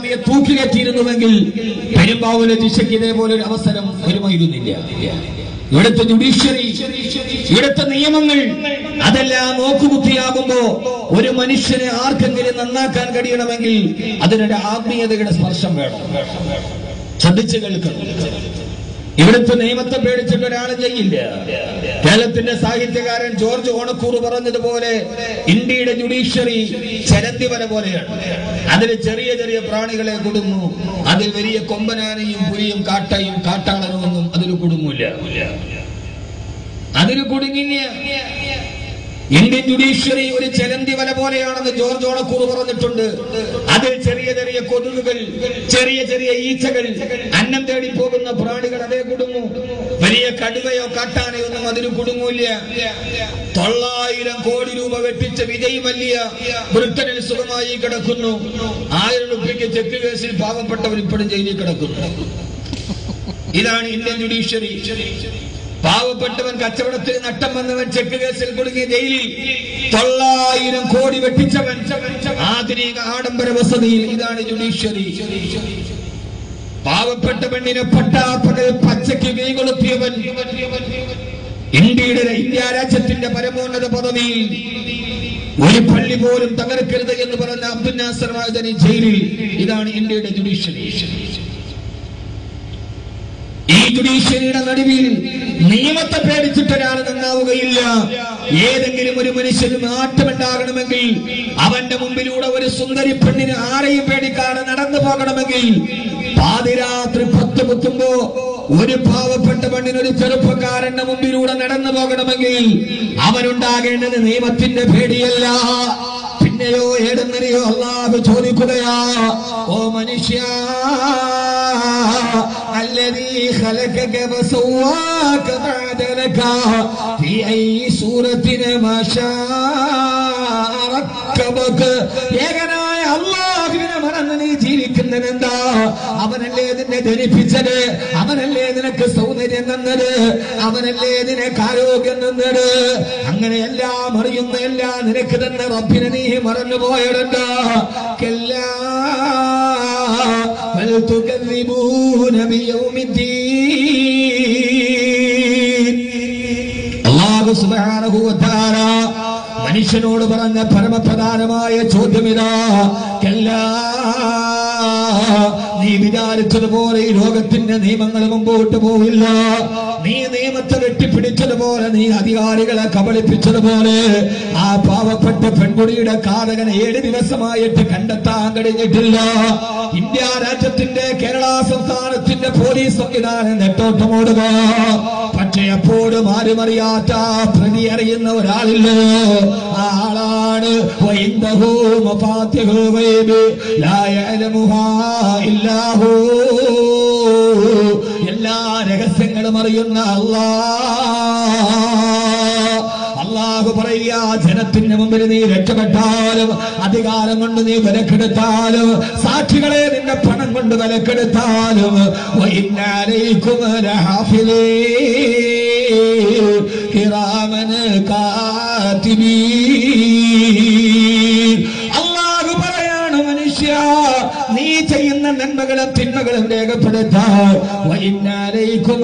മേധാവിയെ തൂക്കിലേറ്റിയിരുന്നുവെങ്കിൽ പെരുമ്പാവൂലെ ദിശയ്ക്ക് ഇതേപോലെ ഒരു അവസരം വരുമായിരുന്നില്ല ഇവിടുത്തെ ജുഡീഷ്യറി ഇവിടുത്തെ നിയമങ്ങൾ അതെല്ലാം നോക്കുകുത്തിയാകുമ്പോ ഒരു മനുഷ്യനെ ആർക്കെങ്കിലും നന്നാക്കാൻ കഴിയണമെങ്കിൽ അതിനൊരു ആത്മീയതയുടെ സ്പർശം വേണം ശ്രദ്ധിച്ചു കേൾക്കണം ഇവിടുത്തെ നിയമത്തെ പേടിച്ചിട്ട് ഒരാളും ചെയ്യില്ല കേരളത്തിന്റെ സാഹിത്യകാരൻ ജോർജ് ഓണക്കൂർ പറഞ്ഞതുപോലെ ഇന്ത്യയുടെ ജുഡീഷ്യറി ചരന്തി വര പോലെയാണ് അതിൽ ചെറിയ ചെറിയ പ്രാണികളെ കുടുങ്ങൂ അതിൽ വലിയ കൊമ്പനാനയും പുലിയും കാട്ടയും കാട്ടാളനും ഒന്നും അതിൽ കുടുങ്ങൂല അതിൽ കുടുങ്ങിയ ഇന്ത്യൻ ജുഡീഷ്യറി ഒരു ചലന്തി വല പോലെയാണെന്ന് ജോർജ് ഓണക്കൂർ പറഞ്ഞിട്ടുണ്ട് അതിൽ ചെറിയ ചെറിയ കൊതുകുകൾ ചെറിയ ചെറിയ ഈച്ചകൾ അന്നം തേടി പോകുന്ന പ്രാണികൾ അതേ കുടുങ്ങൂ വലിയ കടുവയോ കാട്ടാനയോ ഒന്നും അതിന് കുടുങ്ങൂല തൊള്ളായിരം കോടി രൂപ വെട്ടിച്ച വിജയ് മല്യ ബ്രിട്ടനിൽ സുഖമായി കിടക്കുന്നു ആയിരം രൂപയ്ക്ക് ചെക്ക് കേസിൽ പാവപ്പെട്ടവർ ഇപ്പോഴും ജയിലിൽ കിടക്കുന്നു ഇതാണ് ഇന്ത്യൻ ജുഡീഷ്യറി പാവപ്പെട്ടവൻ കച്ചവടത്തിൽ നട്ടം വന്നവൻ ചെക്ക് കേസിൽ കുടുങ്ങിയ ജയിലിൽ തൊള്ളായിരം കോടി വെട്ടിച്ചവൻ ആധുനിക ആഡംബര വസതിയിൽ ഇതാണ് ജുഡീഷ്യറി പാവപ്പെട്ട പെണ്ണിനെ പട്ടാപ്പകൽ പച്ചയ്ക്ക് കൈകൊളുത്തിയവൻ ഇന്ത്യയുടെ ഇന്ത്യ രാജ്യത്തിന്റെ പരമോന്നത പദവിയിൽ ഒരു പള്ളി പോലും തകർക്കരുത് എന്ന് പറഞ്ഞ അബ്ദുൽ നാസർ മാദനി ജയിലിൽ ഇതാണ് ഇന്ത്യയുടെ ജുഡീഷ്യറി ഈ ജുഡീഷ്യറിയുടെ നടുവിൽ നിയമത്തെ പേടിച്ചിട്ട് ഒരാൾ നന്നാവുകയില്ല ഏതെങ്കിലും ഒരു മനുഷ്യന് മാറ്റമുണ്ടാകണമെങ്കിൽ അവന്റെ മുമ്പിലൂടെ ഒരു സുന്ദരി പെണ്ണിന് ആരെയും പേടിക്കാതെ നടന്നു പോകണമെങ്കിൽ പാതിരാത്രി പത്ത് കുത്തുമ്പോ ഒരു പാവപ്പെട്ട പെണ്ണിന് ഒരു ചെറുപ്പക്കാരന്റെ മുമ്പിലൂടെ നടന്നു പോകണമെങ്കിൽ അവനുണ്ടാകേണ്ടത് നിയമത്തിന്റെ പേടിയല്ല പിന്നെയോ ഏടെന്നറിയോ അള്ളാഹ് ചോദിക്കുകയാ ഓ മനുഷ്യ الذي خلقك فسواك فعدلك في أي سورة ما شاء ركبك ഏകനായ അള്ളാഹുവിനെ മറന്ന് നീ ജീവിക്കുന്നതെന്താ അവനല്ലേ നിന്നെ ധരിപ്പിച്ചത് അവനല്ലേ നിനക്ക് സൗന്ദര്യം തന്നത് അവനല്ലേ നിനക്ക് ആരോഗ്യം തന്നത് അങ്ങനെ എല്ലാം അറിയുന്ന എല്ലാം നിനക്ക് തന്നെ റബ്ബിനെ നീ മറന്നു പോയതെന്താ കെല്ലാ بل تكذبون بيوم الدين അള്ളാഹു സുബ്ഹാനഹു വ തആല മനുഷ്യനോട് പറഞ്ഞ പരമപ്രധാനമായ ചോദ്യം ഇതാ കല്ലാ നീ വിചാരിച്ചതുപോലെ ഈ ലോകത്തിന്റെ നിയമങ്ങൾ മുമ്പോട്ട് പോവില്ല നീ നിയമത്തെ വെട്ടിപ്പിടിച്ചതുപോലെ നീ അധികാരികളെ കബളിപ്പിച്ചതുപോലെ ആ പാവപ്പെട്ട പെൺകുടിയുടെ കാതകനെ ഏഴ് ദിവസമായിട്ട് കണ്ടെത്താൻ കഴിഞ്ഞിട്ടില്ല ഇന്ത്യ രാജ്യത്തിന്റെ കേരള സംസ്ഥാനത്തിന്റെ പോലീസ് സംവിധാനം നെട്ടോട്ടമോടുക പക്ഷേ അപ്പോഴും ആരും അറിയാത്ത പ്രതി അറിയുന്ന ഒരാളില്ലോ ആ ആളാണ് വൈന്ദഹു മഫാത്തിഹു ഗൈബ് ലാ യഅലമുഹാ ഇല്ലാഹു എല്ലാ രഹസ്യങ്ങളും അറിയുന്ന അല്ലാ അള്ളാഹു പറയുക ജനത്തിന്റെ മുമ്പിൽ നീ രക്ഷപ്പെട്ടാലും അധികാരം കൊണ്ട് നീ വിലക്കെടുത്താലും സാക്ഷികളെ നിന്റെ പണം കൊണ്ട് വിലക്കെടുത്താലും വൈകുന്നേരേക്കും കിറാമന് കാത്തിബീ അള്ളാഹു പറയാണ് മനുഷ്യ നീ ചെയ്യുന്ന നന്മകളും തിന്മകളും രേഖപ്പെടുത്താൻ വൈകുന്നേരേക്കും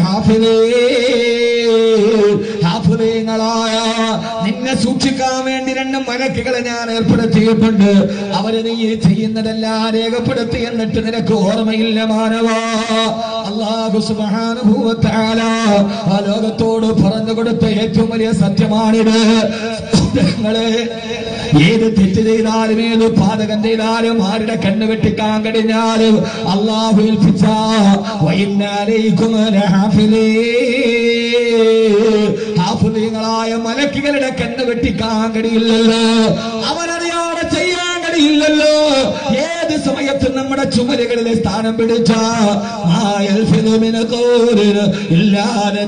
ഹാഫിളീങ്ങളായ നിന്നെ സൂക്ഷിക്കാൻ വേണ്ടി രണ്ട് മലക്കുകളെ ഞാൻ ഏർപ്പെടുത്തിയിട്ടുണ്ട് അവര് നീ ചെയ്യുന്നതെല്ലാം രേഖപ്പെടുത്തി എന്നിട്ട് നിനക്ക് ഓർമ്മയില്ല മാനവ അള്ളാഹു സുബ്ഹാനഹു വ തആല ആ ലോകത്തോട് പറഞ്ഞു കൊടുത്ത ഏറ്റവും വലിയ സത്യമാണിത് നിങ്ങളെ ഏത് തെറ്റ് ചെയ്താലും ഏത് പാതകം ചെയ്താലും ആരുടെ കണ്ണ് വെട്ടിക്കാൻ കഴിഞ്ഞാലും അള്ളാഹു ഏൽപ്പിച്ച വൈകുന്നേരേക്കും ഹാഫുദീങ്ങളായ മലക്കുകളുടെ കണ്ണ് വെട്ടിക്കാൻ കഴിയില്ലല്ലോ അവനറിയാതെ ചെയ്യാൻ കഴിയില്ലല്ലോ ഏത് സമയത്തും നമ്മുടെ ചുമലുകളിലെ സ്ഥാനം പിടിച്ച ഇല്ലാതെ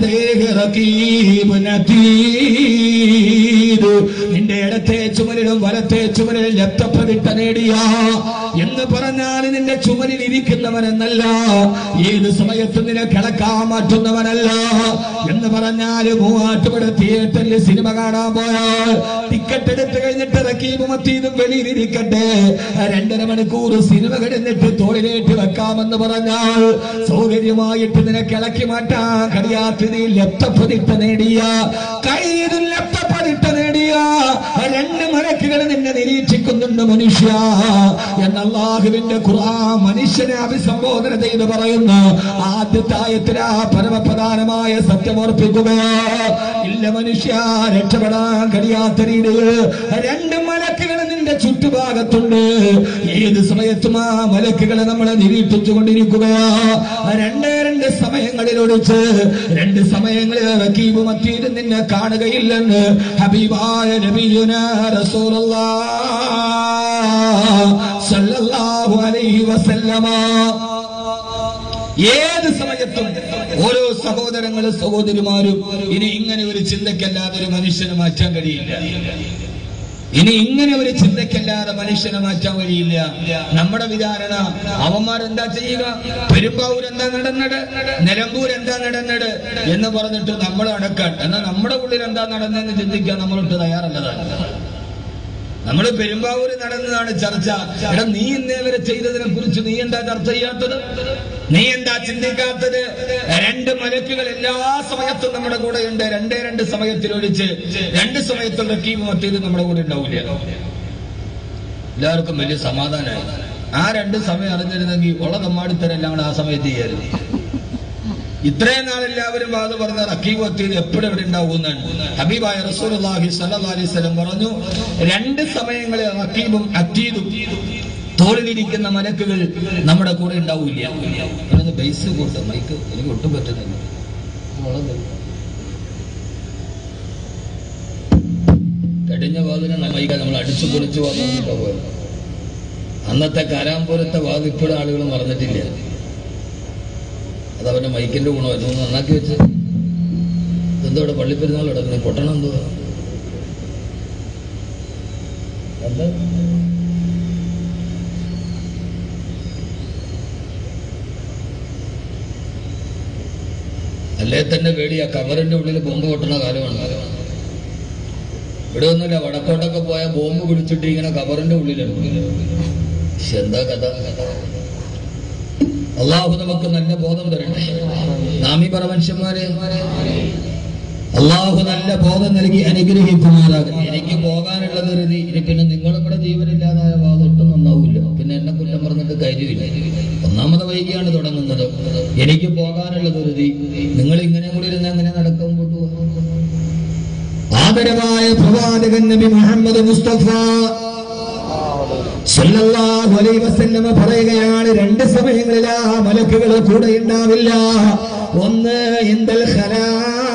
നിന്റെ ഇടത്തെ ചുമലിലും വലത്തെ ചുമലിലും രക്തപ്രതിഷ്ഠ നേടിയ എന്ന് പറഞ്ഞാൽ നിന്റെ ചുമലിൽ ഇരിക്കുന്നവനെന്നല്ല ഏത് സമയത്തും നിന്നെ കിടക്കാൻ മാറ്റുന്നവനല്ല എന്ന് പറഞ്ഞാൽ മൂവാറ്റുപുഴ തിയേറ്ററിൽ സിനിമ കാണാൻ പോയാൽ ടിക്കറ്റ് എടുത്തു കഴിഞ്ഞിട്ട് റക്കീബ് മത്തീതും വെളിയിലിരിക്കട്ടെ രണ്ടര മണിക്കൂർ സിനിമ കിടന്നിട്ട് തോളിലേറ്റ് വെക്കാമെന്ന് പറഞ്ഞാൽ സൗകര്യമായിട്ട് നിനക്ക് ഇളക്കി മാറ്റാൻ കഴിയാത്ത നീ ലപ്തപ്പതിട്ട് നേടിയ കയ്യിൽ ലപ്തപ്പതിട്ട് നേടിയ രണ്ട് മലക്കുകൾ നിന്നെ നിരീക്ഷിക്കുന്നുണ്ട് മനുഷ്യ എന്ന അള്ളാഹുവിന്റെ ഖുർആൻ മനുഷ്യനെ അഭിസംബോധന ചെയ്ത് പറയുന്നു ആദ്യത്തെ ആയത്തിലാ പരമപ്രധാനമായ സത്യമോർപ്പിക്കുകയോ ഇല്ല മനുഷ്യ രക്ഷപ്പെടാൻ കഴിയാത്ത രീതിയിൽ രണ്ട് മലക്കുകൾ നിന്റെ ചുറ്റുഭാഗത്തുണ്ട് ഏത് സമയത്തും ആ മലക്കുകളെ നമ്മളെ നിരീക്ഷിച്ചു കൊണ്ടിരിക്കുകയാ രണ്ടേ രണ്ട് സമയങ്ങളിൽ ഒഴിച്ച് രണ്ട് സമയങ്ങളിൽ റക്കീബും അത്തീരും നിന്നെ കാണുകയില്ലെന്ന് ഹബീബായ നബിയുന റസൂലുള്ളാഹ് സല്ലല്ലാഹു അലൈഹി വസല്ലമ ഏത് സമയത്തും ഓരോ സഹോദരങ്ങളും സഹോദരിമാരും ഇനി ഇങ്ങനെ ഒരു ചിന്തക്കല്ലാതെ ഒരു മനുഷ്യനെ മാറ്റാൻ കഴിയില്ല ഇനി ഇങ്ങനെ ഒരു ചിന്തക്കല്ലാതെ മനുഷ്യനെ മാറ്റാൻ കഴിയില്ല നമ്മുടെ വിചാരണ അവന്മാരെന്താ ചെയ്യുക പെരുമ്പാവൂർ എന്താ നടന്നത് നിലമ്പൂർ എന്താ നടന്നത് എന്ന് പറഞ്ഞിട്ട് നമ്മൾ അടക്കാൻ എന്നാൽ നമ്മുടെ ഉള്ളിൽ എന്താ നടന്നതെന്ന് ചിന്തിക്കാൻ നമ്മളൊട്ട് തയ്യാറല്ലതാണ് നമ്മൾ പെരുമ്പാവൂര് നടന്നതാണ് ചർച്ച എടാ നീ ഇന്നേ വരെ ചെയ്തതിനെ കുറിച്ച് നീ എന്താ ചർച്ച ചെയ്യാത്തത് നീ എന്താ ചിന്തിക്കാത്തത് രണ്ട് മലക്കുകൾ എല്ലാ സമയത്തും നമ്മുടെ കൂടെ ഉണ്ട് രണ്ടേ രണ്ട് സമയത്തിലൊഴിച്ച് രണ്ട് സമയത്തുള്ള ടീം മറ്റേത് നമ്മുടെ കൂടെ ഉണ്ടാവില്ല എല്ലാവർക്കും വലിയ സമാധാനമായി ആ രണ്ട് സമയം അറിഞ്ഞിരുന്നെങ്കിൽ ഉള്ള തമ്മാടിത്തരെല്ലാം കൂടെ ആ സമയത്ത് ചെയ്യായിരുന്നു ഇത്രയും നാൾ എല്ലാവരും അത് പറഞ്ഞ റക്കീബ് അത്തീദ് എപ്പോഴും ഇവിടെ ഉണ്ടാവുന്നതാണ് ഹബീബായ റസൂലുള്ളാഹി സ്വല്ലല്ലാഹി അലൈഹി വസല്ലം പറഞ്ഞു രണ്ട് സമയങ്ങളിൽ റക്കീബും അത്തീദും തോളിലിരിക്കുന്ന മലക്കുകൾ നമ്മുടെ കൂടെ ഉണ്ടാവില്ല ഞാനത് ബേസ് കൊടുത്ത മൈക്ക് എനിക്ക് ഒട്ടും പറ്റുന്നില്ല കഴിഞ്ഞ വാതിന് മൈക്ക നമ്മൾ അടിച്ചു പൊളിച്ചു വന്നിട്ടുണ്ടോ അന്നത്തെ കരാമ്പൂരത്തെ വാത് ഇപ്പോഴും ആളുകൾ മറന്നിട്ടില്ല അത് അവന്റെ മൈക്കിന്റെ ഗുണമായിരുന്നു ഒന്ന് നന്നാക്കി വെച്ച് എന്തോ ഇവിടെ പള്ളിപ്പെരുന്നാൾ കിടക്കുന്നത് പൊട്ടണം എന്തോ എന്താ അല്ലേ തന്നെ പേടി ആ കവറിന്റെ ഉള്ളിൽ ബോംബ് പൊട്ടുന്ന കാലമാണ് ഇവിടെ ഒന്നുമില്ല വടക്കോട്ടൊക്കെ പോയാൽ ബോംബ് പിടിച്ചിട്ട് ഇങ്ങനെ കവറിന്റെ ഉള്ളിലാണ് ശ്ശെ, എന്താ കഥ അള്ളാഹു നമുക്ക് നല്ല ബോധം തരട്ടെ നാമി പറ മനുഷ്യന്മാരെ അള്ളാഹു നല്ല ബോധം നൽകി അനുഗ്രഹിക്കുമാറാകും എനിക്ക് പോകാനുള്ളത് കരുതി ഇനി പിന്നെ നിങ്ങളും കൂടെ ജീവനില്ലാതായ വാദം ഒട്ടും നന്നാവില്ല പിന്നെ എന്നെ കുറ്റം പറഞ്ഞിട്ട് കാര്യമില്ല ഒന്നാമത് വൈകിയാണ് തുടങ്ങുന്നത് എനിക്ക് പോകാനുള്ളത് കരുതി നിങ്ങൾ ഇങ്ങനെ കൂടി ഇരുന്ന് എങ്ങനെ നടക്കാൻ പോട്ടു ആദരവായ പ്രവാചകൻ നബി മുഹമ്മദ് മുസ്തഫ സല്ലല്ലാഹു അലൈഹി വസല്ലമ പറയുകയാണ് രണ്ട് സമയങ്ങളിൽ ആ മലക്കുകൾ കൂടെ ഉണ്ടാവില്ല ഒന്ന് എന്തൽ ഖലാ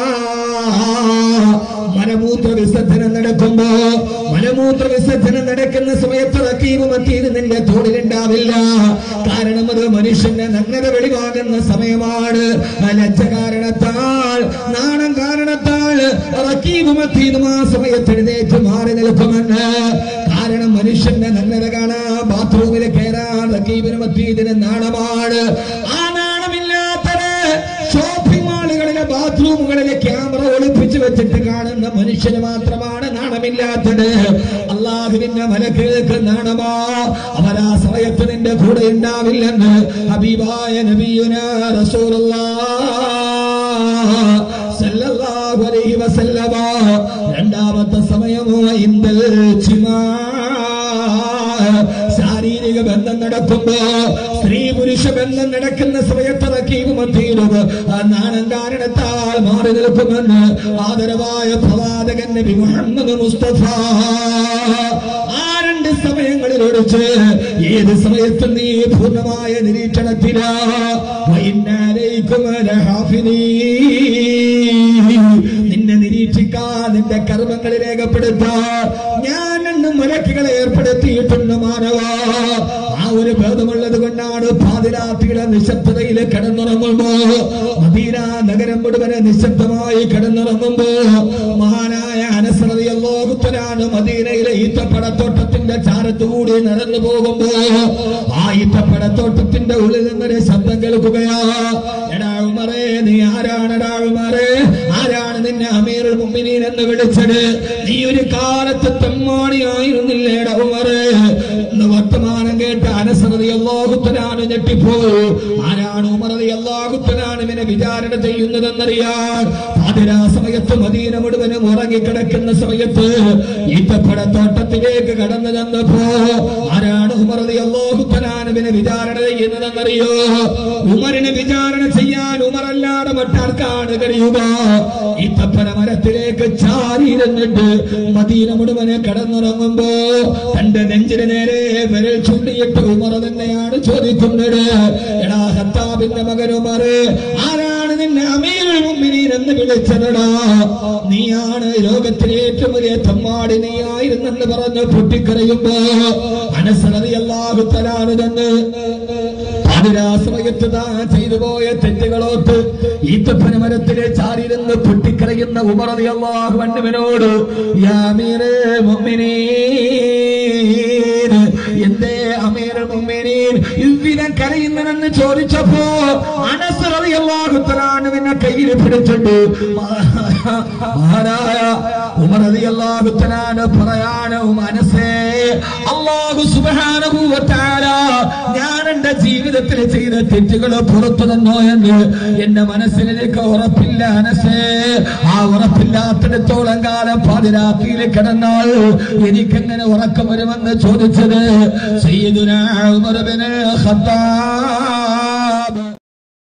മലമൂത്ര വിസർജനം നടക്കുമ്പോ മലമൂത്ര വിസർജനം നടക്കുന്ന സമയത്ത് റക്കീബ് മറ്റീത് നിന്റെ തോളിലുണ്ടാവില്ല കാരണം അത് മനുഷ്യന്റെ നഗ്നത വെളിവാകുന്ന സമയമാണ് ആ ലജ്ജ കാരണത്താൽ നാണം കാരണത്താൽ റക്കീബ് മറ്റീതും ആ സമയത്ത് എഴുന്നേറ്റ് മാറി നിൽക്കുമെന്ന് കാരണം മനുഷ്യന്റെ നഗ്നത കാണാൻ ബാത്റൂമിൽ കയറാൻ റക്കീബിന് മറ്റീതിന് നാണമാണ് ആ നാണമില്ലാത്തത് ഷോപ്പിംഗ് മാളുകളിലെ ബാത്റൂമുകളിലെ ക്യാമറ ഒളിപ്പിച്ചു വെച്ചിട്ട് കാണുന്ന മനുഷ്യന് മാത്രമാണ് നാണമില്ലാത്തത് അള്ളാഹുവിന്റെ മലക്കുകൾക്ക് നാണമാ അവരാ സമയത്ത് നിന്റെ കൂടെ ഉണ്ടാവില്ലെന്ന് ഹബീബായ നബിയുന റസൂലുള്ളാഹ് സല്ലല്ലാഹു അലൈഹി വസല്ലമ രണ്ടാമത്തെ സമയമോ ഇന്ദൽ ചിമാ ശാരീരിക ബന്ധം നടക്കുമ്പോ സ്ത്രീ പുരുഷ ബന്ധം നടക്കുന്ന സമയത്ത് റക്കീബ് മധ്യയിലും ആ നാണം കാരണത്താൽ മാറി നിൽക്കുമെന്ന് ആദരവായ പ്രവാചകൻ നബി മുഹമ്മദ് മുസ്തഫ ആ രണ്ട് സമയങ്ങളിൽ ഒഴിച്ച് ഏത് സമയത്തും നീ പൂർണ്ണമായ നിരീക്ഷണത്തിലാ വൈകുന്നേരേക്കും നിന്നെ നിരീക്ഷിക്കാൻ നിന്റെ കർമ്മങ്ങൾ രേഖപ്പെടുത്താൻ ഞാൻ രണ്ട് മലക്കുകളെ ഏർപ്പെടുത്തിയിട്ടുണ്ട് മാനവ ആ ഒരു ഭേദമുള്ളത് കൊണ്ടാണ് പാതിരാത്രിയുടെ നിശബ്ദതയിൽ കിടന്നുറങ്ങുമ്പോ മദീന നഗരം മുഴുവനെ നിശബ്ദമായി കിടന്നുറങ്ങുമ്പോ മഹാനായ അനസ്രതിയല്ലോകുത്തരാണ് മദീനയിലെ ഈത്തപ്പടത്തോട്ടത്തിന്റെ ചാരത്തുകൂടി നടന്നു പോകുമ്പോ ആ ഈത്തപ്പടത്തോട്ടത്തിന്റെ ഉള്ളിൽ നിന്നൊരു ശബ്ദം കേൾക്കുകയാ എടാ ഉമറേ നീ ആരാണ് എടാ ഉമറേ ആരാണ് നീ നിന്നെ അമീറുൽ മുഅ്മിനീൻ എന്ന് വിളിച്ചത് നീ ഒരു കാലത്ത് തെമ്മാടിയായിരുന്നില്ലേടാ ഉമറ് എന്ന് വർത്തമാനം കേട്ട് അനസറതി അള്ളാഹുത്തനാണ് ഞെട്ടിപ്പോയി ആരാണ് ഉമറതി അള്ളാഹുത്തനാണ് ഇവനെ വിചാരണ ചെയ്യുന്നതെന്നറിയാൻ പാതിരാ സമയത്ത് മദീന മുഴുവനും ഉറങ്ങിക്കിടക്കുന്ന സമയത്ത് ഈത്തപ്പഴത്തോട്ടത്തിലേക്ക് കടന്നു ചെന്നപ്പോ ആരാണ് ഉമറതി അള്ളാഹുത്തനാണ് ഇവനെ വിചാരണ ചെയ്യുന്നതെന്നറിയോ ഉമറിനെ വിചാരണ ചെയ്യാൻ ഉമറല്ലാതെ മറ്റാർക്കാണ് കഴിയുക ഈത്തപ്പന മരത്തിലേക്ക് ചാരിയിരുന്നിട്ട് മദീന മുഴുവനെ കടന്നുറങ്ങുമ്പോ തന്റെ നെഞ്ചിന് നേരെ വിരൽ ചൂണ്ടിയിട്ട് ഉമർ തന്നെയാണ് ചോദിക്കുന്നത് എടാ ഹത്താബിന്റെ മകൻ ഉമർ ആരാണ് നിന്നെ അമീറുൽ മുഅ്മിനീൻ എന്ന് വിളിച്ചതടാ നീയാണ് ലോകത്തിലെ ഏറ്റവും വലിയ തമ്മാടി നീയായിരുന്നെന്ന് പറഞ്ഞ് പൊട്ടിക്കരയുമ്പോ മനസ്സറിയല്ലാഹു തലാണ് തന്നെ പാതിരാ സമയത്ത് താൻ ചെയ്തു പോയ തെറ്റുകളോത്ത് ഈത്തപ്പന മരത്തിലെ ചാരിരുന്ന് പൊട്ടിക്കരയുന്ന ഉമറതി അള്ളാഹു അണ്ണുവിനോട് യാമീറേ മുഅ്മിനീൻ എന്തേ അമീർ മുഅ്മിനീൻ ഇவ்விதം കരയുന്നതെന്ന് ചോദിച്ചപ്പോ അനസ് റളിയല്ലാഹു തആല പിന്നെ കയ്യിൽ പിടിച്ചിട്ട് മഹാനായ ഉമർ റളിയല്ലാഹു തആല പറയാണ് മനസ്സേ അല്ലാഹു സുബ്ഹാനഹു വ തആല ഞാൻ എന്റെ ജീവിതത്തിൽ ചെയ്ത തെറ്റുകൾ പുറത്തു തന്നോ എന്ന് എന്റെ മനസ്സിലേക്ക് ഉറപ്പില്ല മനസ്സേ ആ ഉറപ്പില്ലാത്തിടത്തോളം കാലം പാതിരാത്രിയിൽ കിടന്നാൽ എനിക്കെങ്ങനെ ഉറക്കം വരുമെന്ന് ചോദിച്ചത് സയ്യിദുനാ ഉമർ ബിൻ ഖത്താബ്